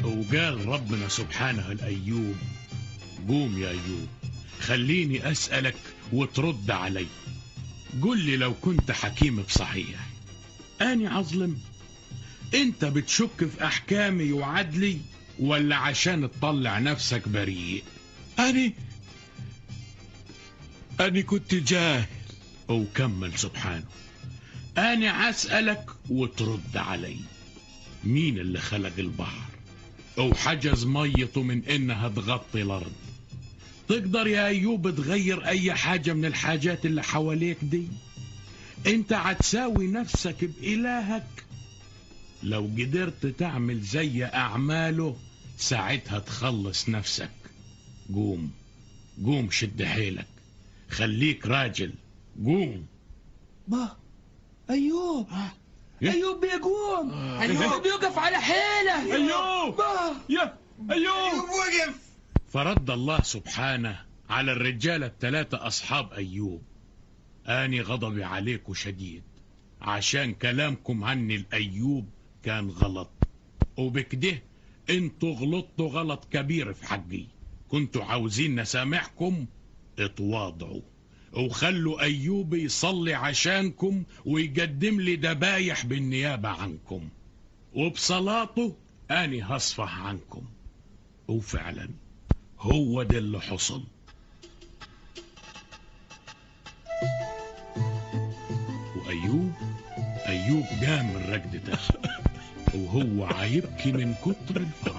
وقال ربنا سبحانه الأيوب قوم يا أيوب خليني أسألك وترد علي قل لي لو كنت حكيم بصحيح أني عظلم أنت بتشك في أحكامي وعدلي ولا عشان تطلع نفسك بريء أني أني كنت جاهل وكمل سبحانه أنا أسألك وترد علي مين اللي خلق البحر أو حجز ميته من إنها تغطي الأرض تقدر يا أيوب تغير أي حاجة من الحاجات اللي حواليك دي أنت هتساوي نفسك بإلهك لو قدرت تعمل زي أعماله ساعتها تخلص نفسك قوم قوم شد حيلك خليك راجل قوم با أيوب إيه؟ أيوب بيقوم أيوب بيوقف على حيله أيوب با يا أيوب وقف فرد الله سبحانه على الرجالة الثلاثة أصحاب أيوب آني غضبي عليكم شديد عشان كلامكم عني الأيوب كان غلط وبكده انتوا غلطتوا غلط كبير في حقي كنتوا عاوزين نسامحكم اتواضعوا وخلوا أيوب يصلي عشانكم ويقدم لي دبايح بالنيابة عنكم وبصلاته أني هصفح عنكم وفعلا هو ده اللي حصل وأيوب أيوب قام من رقدته وهو عيبكي من كتر الفرح